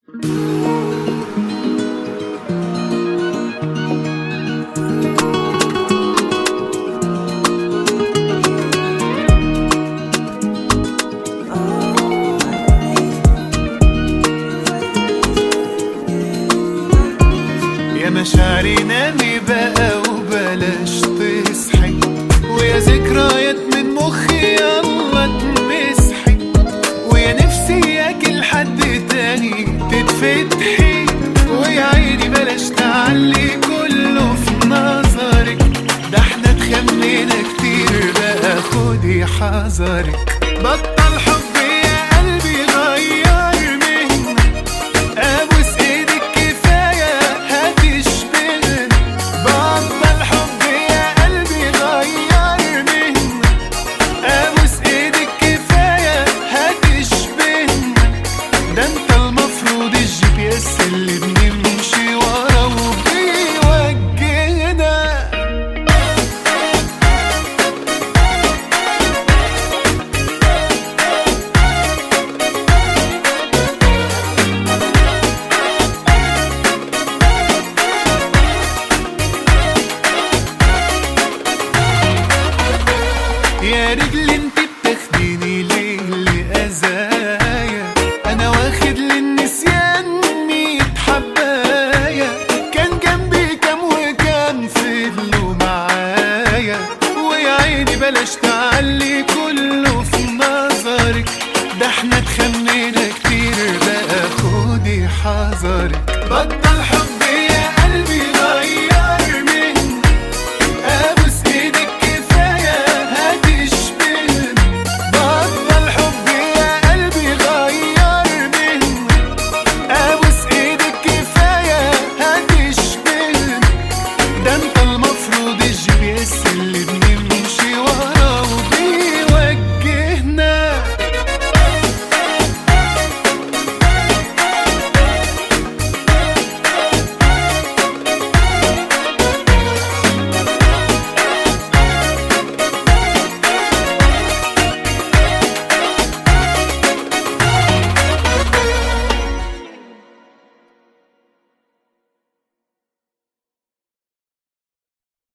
يا مشاعري نامي بقى وبلاش تصحي ويا ذكريات من مخي يلا تمسحي ويا نفسي ياكل حد تاني تتفتحي ويا عيني بلاش تعلي كله في نظرك ده احنا اتخمينا كتير بقى خدي حذرك بطل حب